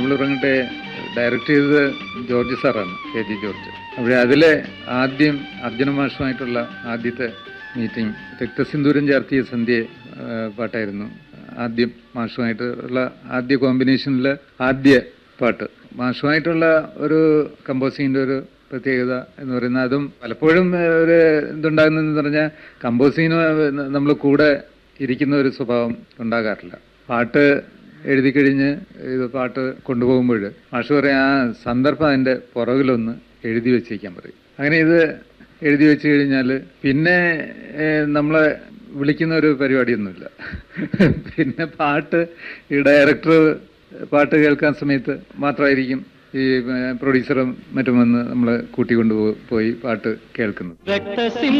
നമ്മൾ ഉറങ്ങട്ടെ ഡയറക്റ്റ് ചെയ്തത് ജോർജ് സാറാണ് കെ ജി ജോർജ് അവിടെ അതിലെ ആദ്യം അർജുന മാഷുമായിട്ടുള്ള ആദ്യത്തെ മീറ്റിംഗ് രക്തസിന്ദൂരം ചാർത്തിയ സന്ധ്യ ആ, പാട്ടായിരുന്നു ആദ്യം മാഷുമായിട്ട് ഉള്ള ആദ്യ കോമ്പിനേഷനിലെ ആദ്യ പാട്ട് മാഷുമായിട്ടുള്ള ഒരു കമ്പോസിങ്ങിൻ്റെ ഒരു പ്രത്യേകത എന്ന് പറയുന്നത് അതും പലപ്പോഴും ഏഹ്, ഒരു ഇതുണ്ടാകുന്നതെന്ന് പറഞ്ഞാൽ കമ്പോസിങ്ങിന് നമ്മൾ കൂടെ ഇരിക്കുന്ന ഒരു സ്വഭാവം ഉണ്ടാകാറില്ല പാട്ട് എഴുതി കഴിഞ്ഞ് ഇത് പാട്ട് കൊണ്ടുപോകുമ്പോൾ മാഷ് പറയും ആ സന്ദർഭം അതിൻ്റെ പുറകിലൊന്ന് എഴുതി വെച്ചേക്കാൻ പറയും അങ്ങനെ ഇത് എഴുതി വെച്ച് കഴിഞ്ഞാൽ പിന്നെ ഏഹ്, നമ്മളെ വിളിക്കുന്ന ഒരു പരിപാടിയൊന്നുമില്ല പിന്നെ പാട്ട് ഈ ഡയറക്ടർ പാട്ട് കേൾക്കാൻ സമയത്ത് മാത്രമായിരിക്കും ഈ പ്രൊഡ്യൂസറും മറ്റും വന്ന് നമ്മൾ കൂട്ടിക്കൊണ്ടു പോയി പാട്ട് കേൾക്കുന്നത് രക്തസിം